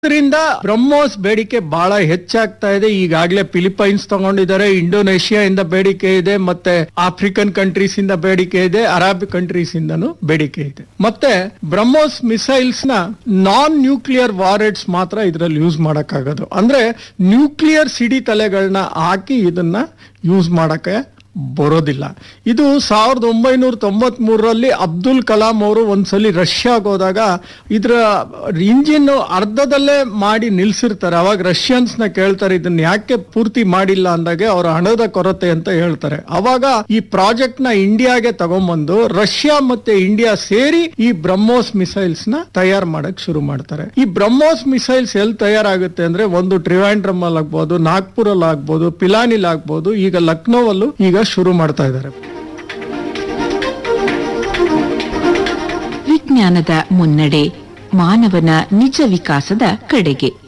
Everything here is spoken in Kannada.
ಇದರಿಂದ ಬ್ರಹ್ಮೋಸ್ ಬೇಡಿಕೆ ಬಹಳ ಹೆಚ್ಚಾಗ್ತಾ ಇದೆ ಈಗಾಗಲೇ ಫಿಲಿಪೈನ್ಸ್ ತಗೊಂಡಿದ್ದಾರೆ ಇಂಡೋನೇಷಿಯಾ ಇಂದ ಬೇಡಿಕೆ ಇದೆ ಮತ್ತೆ ಆಫ್ರಿಕನ್ ಕಂಟ್ರೀಸ್ ಇಂದ ಬೇಡಿಕೆ ಇದೆ ಅರಬ್ ಕಂಟ್ರೀಸ್ ಇಂದನೂ ಬೇಡಿಕೆ ಇದೆ ಮತ್ತೆ ಬ್ರಹ್ಮೋಸ್ ಮಿಸೈಲ್ಸ್ ನ ನಾನ್ ನ್ಯೂಕ್ಲಿಯರ್ ವಾರೆಟ್ಸ್ ಮಾತ್ರ ಇದರಲ್ಲಿ ಯೂಸ್ ಮಾಡಕ್ಕಾಗೋದು ಅಂದ್ರೆ ನ್ಯೂಕ್ಲಿಯರ್ ಸಿಡಿ ತಲೆಗಳನ್ನ ಹಾಕಿ ಇದನ್ನ ಯೂಸ್ ಮಾಡಕ್ಕೆ ಬರೋದಿಲ್ಲ ಇದು ಸಾವಿರದ ಒಂಬೈನೂರ ತೊಂಬತ್ ಮೂರರಲ್ಲಿ ಅಬ್ದುಲ್ ಕಲಾಂ ಅವರು ಒಂದ್ಸಲಿ ರಷ್ಯಾಗೆ ಹೋದಾಗ ಇದ್ರ ಇಂಜಿನ್ ಅರ್ಧದಲ್ಲೇ ಮಾಡಿ ನಿಲ್ಸಿರ್ತಾರೆ ಅವಾಗ ರಷ್ಯನ್ಸ್ ನ ಕೇಳ್ತಾರೆ ಇದನ್ನ ಯಾಕೆ ಪೂರ್ತಿ ಮಾಡಿಲ್ಲ ಅಂದಾಗೆ ಅವರ ಹಣದ ಕೊರತೆ ಅಂತ ಹೇಳ್ತಾರೆ ಅವಾಗ ಈ ಪ್ರಾಜೆಕ್ಟ್ ನ ಇಂಡಿಯಾಗೆ ತಗೊಂಬಂದು ರಷ್ಯಾ ಮತ್ತೆ ಇಂಡಿಯಾ ಸೇರಿ ಈ ಬ್ರಹ್ಮೋಸ್ ಮಿಸೈಲ್ಸ್ ನ ತಯಾರು ಮಾಡಕ್ ಶುರು ಮಾಡ್ತಾರೆ ಈ ಬ್ರಹ್ಮೋಸ್ ಮಿಸೈಲ್ಸ್ ಎಲ್ಲಿ ತಯಾರಾಗುತ್ತೆ ಅಂದ್ರೆ ಒಂದು ಟ್ರಿವಾಂಡ್ರಮ್ ಅಲ್ಲಿ ಆಗ್ಬೋದು ನಾಗ್ಪುರಲ್ಲಿ ಆಗ್ಬೋದು ಪಿಲಾನಿಲ್ ಆಗ್ಬೋದು ಈಗ ಲಕ್ನೋವಲ್ಲೂ ಈಗ ಶುರು ಮಾಡ್ತಾ ಇದ್ದಾರೆ ವಿಜ್ಞಾನದ ಮುನ್ನಡೆ ಮಾನವನ ನಿಜ ವಿಕಾಸದ ಕಡೆಗೆ